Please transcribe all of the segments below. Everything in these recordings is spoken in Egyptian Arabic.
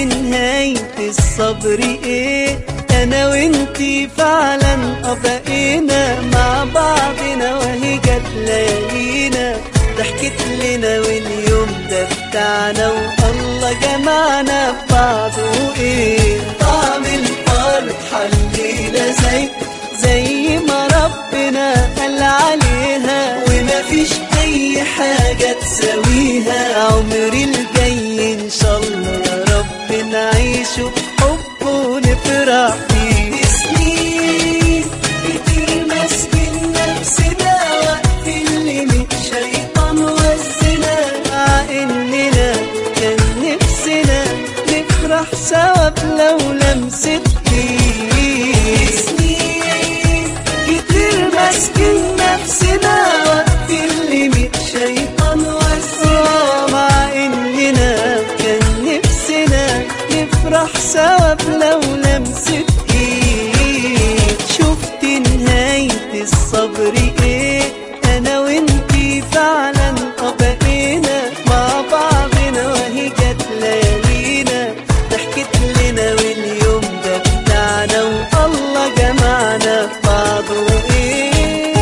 نهاية الصبر ايه انا وانتي فعلا بقينا مع بعضنا وهي جت ليالينا ضحكت لنا واليوم ده بتاعنا والله جمعنا ببعضه ايه طعم الفرحة الليلة زي زي ما ربنا قال عليها ومفيش اي حاجة تساويها عمري الجاي ان شاء الله يا رب نعيشه بحب ونفرح فيه سنين كتير ماسكين نفسنا وقت اللي من شيطان وزنا مع اننا كان نفسنا نفرح سوا بلو لمسة ايد سنين كتير ماسكين نفسنا وقت اللي من شيطان وزنا مع اننا كان نفسنا نفرح سوا بلو لمسة ايد شفت نهاية الصبر ايه انا وانتي فعلا بقينا مع بعضنا وهي جت ليالينا ضحكت لنا واليوم ده بتاعنا والله جمعنا في بعضه ايه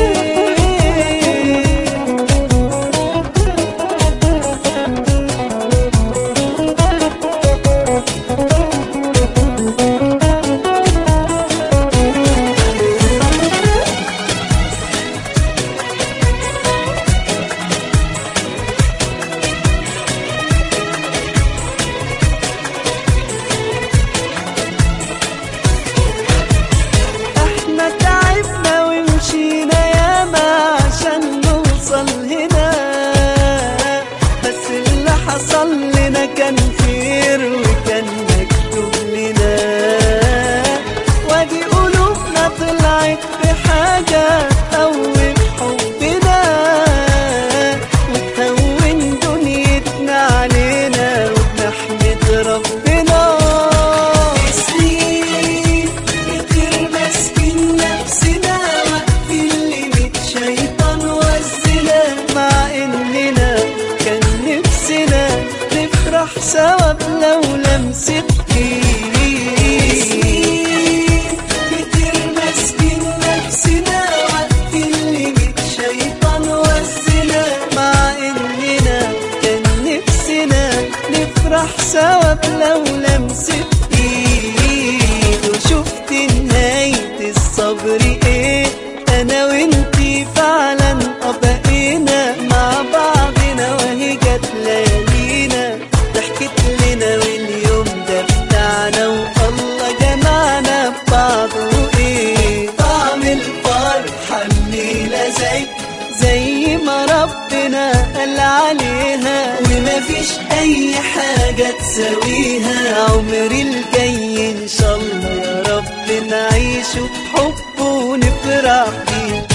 احنا تعبنا ومشينا ياما عشان نوصل هنا بس اللي حصل لنا كان خير وكان مكتوب لنا وادي قلوبنا طلعت بحاجة تقوم حبنا وتهون دنيتنا علينا وبنحمد ربنا سنين كتير ماسكين نفسنا وقت اللي من شيطان وزنا مع اننا كان نفسنا نفرح سوا بلو لمسة ايد كتير ماسكين نفسنا وقت اللي من شيطان وزنا مع اننا كان نفسنا نفرح سوا بلو لمسة ايد وشفت نهاية الصبر ايه انا وانتي فعلا بقينا مع بعضنا وهي جت ليالينا ضحكت لنا واليوم ده بتاعنا والله جمعنا ببعضه ايه طعم الفرحة الليلة زي زي ما ربنا قال عليها ومفيش اي حاجة تساويها عمري الجاي ان شاء الله يا رب نعيشه بحب ونفرح بيه